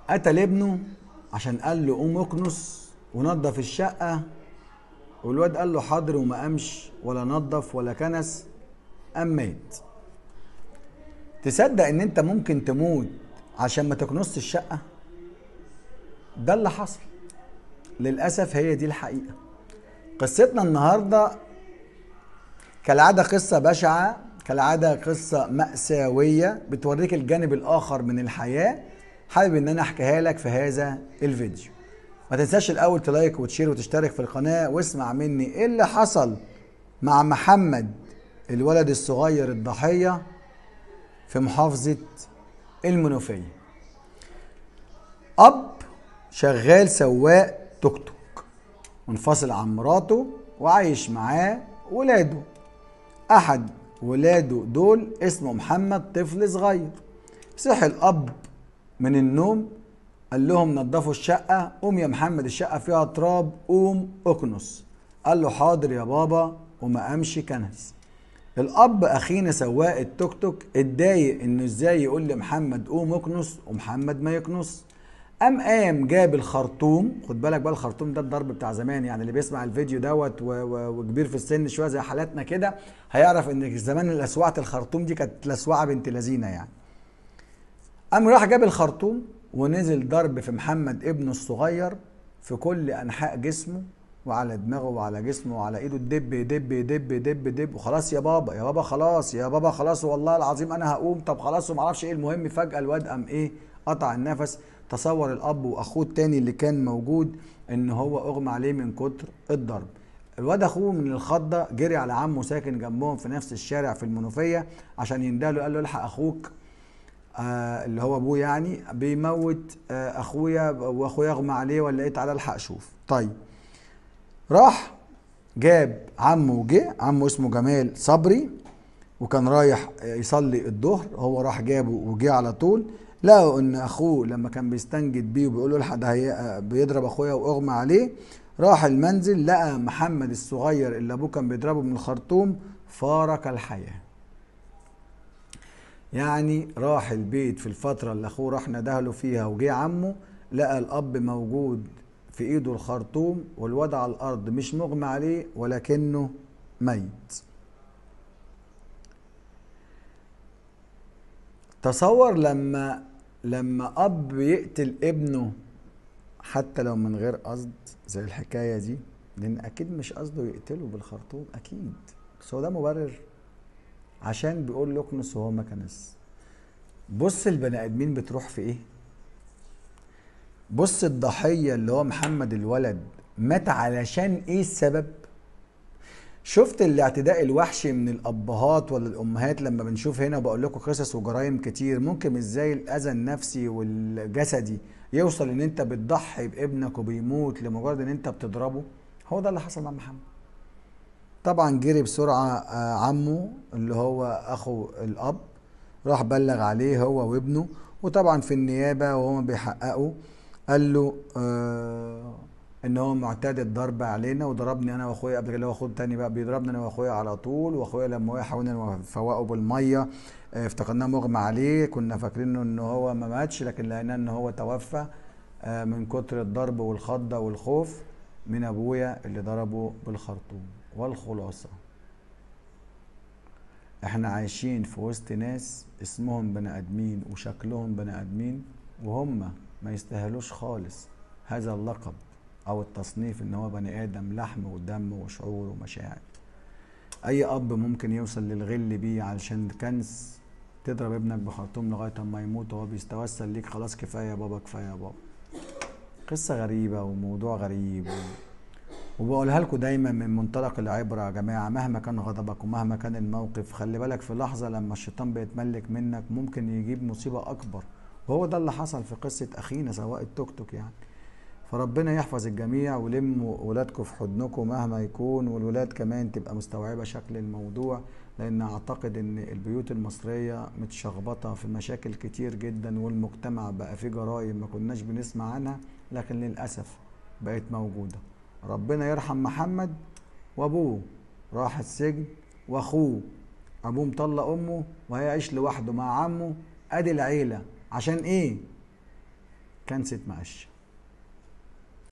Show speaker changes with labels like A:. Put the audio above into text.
A: قتل ابنه عشان قال له قوم اكنس ونظف الشقه والواد قال له حاضر وما قامش ولا نظف ولا كنس قام مات تصدق ان انت ممكن تموت عشان ما تكنسش الشقه ده اللي حصل للاسف هي دي الحقيقه قصتنا النهارده كالعاده قصه بشعه كالعاده قصه ماساويه بتوريك الجانب الاخر من الحياه حابب ان انا احكيها لك في هذا الفيديو ما تنساش الاول تلايك وتشير وتشترك في القناه واسمع مني ايه اللي حصل مع محمد الولد الصغير الضحيه في محافظه المنوفيه اب شغال سواق توك توك منفصل عن مراته وعايش معاه ولاده احد ولاده دول اسمه محمد طفل صغير صحي الاب من النوم قال لهم نظفوا الشقة قوم يا محمد الشقة فيها تراب قوم اكنس قال له حاضر يا بابا وما قامش كنس الاب اخينا سواق التوك توك اتضايق انه ازاي يقول لمحمد قوم اكنس ومحمد ما يكنس قام قام جاب الخرطوم خد بالك بقى الخرطوم ده الضرب بتاع زمان يعني اللي بيسمع الفيديو دوت و- و- وكبير في السن شويه زي حالاتنا كده هيعرف ان زمان الاسوعه الخرطوم دي كانت لسوعه بنت لذينه يعني قام راح جاب الخرطوم ونزل ضرب في محمد ابنه الصغير في كل انحاء جسمه وعلى دماغه وعلى جسمه وعلى ايده دب دب دب دب دب وخلاص يا بابا يا بابا خلاص يا بابا خلاص والله العظيم انا هقوم طب خلاص وما اعرفش ايه المهم فجاه الواد قام ايه قطع النفس تصور الاب واخوه التاني اللي كان موجود ان هو اغمى عليه من كتر الضرب الواد اخوه من الخضه جري على عمه ساكن جنبهم في نفس الشارع في المنوفيه عشان يندهله قال له الحق اخوك آه اللي هو ابوه يعني بيموت آه اخويا واخويا اغمى عليه ولا ايه تعالى الحق شوف طيب راح جاب عمه وجه عمه اسمه جمال صبري وكان رايح يصلي الظهر هو راح جابه وجه على طول لقوا ان اخوه لما كان بيستنجد بيه وبيقول له الحق ده هي- بيضرب اخويا واغمى عليه راح المنزل لقى محمد الصغير اللي ابوه كان بيضربه من الخرطوم فارق الحياه يعني راح البيت في الفترة اللي أخوه راح ندهله فيها وجه عمه لقى الأب موجود في إيده الخرطوم والواد على الأرض مش مغمى عليه ولكنه ميت تصور لما لما أب يقتل ابنه حتى لو من غير قصد زي الحكاية دي لأن أكيد مش قصده يقتله بالخرطوم أكيد بس هو ده مبرر عشان بيقول له اكنس وهو ما كنس بص البني ادمين بتروح في ايه بص الضحيه اللي هو محمد الولد مات علشان ايه السبب شفت الاعتداء الوحشي من الابهات ولا الامهات لما بنشوف هنا بقول لكم قصص وجرائم كتير ممكن ازاي الاذى النفسي والجسدي يوصل ان انت بتضحي بابنك وبيموت لمجرد ان انت بتضربه هو ده اللي حصل مع محمد طبعا جري بسرعة آه، عمه اللي هو أخو الأب راح بلغ عليه هو وابنه وطبعا في النيابة وهم بيحققوا قال له آه ان هو معتاد الضرب علينا وضربني انا واخويا قبل كده اللي هو اخوه تاني بقى بيضربني انا واخويا على طول واخويا لما وقع حاولنا نفوقه بالميه آه، افتكرناه مغمى عليه كنا فاكرينه ان هو ما ماتش لكن لقيناه ان هو توفى آه، من كتر الضرب والخضه والخوف من ابويا اللي ضربه بالخرطوم والخلاصه احنا عايشين في وسط ناس اسمهم بني ادمين وشكلهم بني ادمين وهم ما يستاهلوش خالص هذا اللقب او التصنيف ان هو بني ادم لحم ودم وشعور ومشاعر اي اب ممكن يوصل للغل بيه علشان كنز تضرب ابنك بخرطوم لغايه اما يموت وهو بيستوسل ليك خلاص كفايه يا بابا كفايه يا بابا قصه غريبه وموضوع غريب و... وبقولها لكم دايما من منطلق العبره يا جماعه مهما كان غضبك ومهما كان الموقف خلي بالك في لحظه لما الشيطان بيتملك منك ممكن يجيب مصيبه اكبر وهو ده اللي حصل في قصه اخينا سواق التوك توك يعني فربنا يحفظ الجميع ولموا ولادكم في حضنكم مهما يكون والولاد كمان تبقى مستوعبه شكل الموضوع لان اعتقد ان البيوت المصريه متشخبطه في مشاكل كتير جدا والمجتمع بقى فيه جرائم ما كناش بنسمع عنها لكن للاسف بقت موجوده ربنا يرحم محمد وابوه راح السجن واخوه ابوه مطلق امه وهيعيش لوحده مع عمه ادي العيله عشان ايه كان ست معلش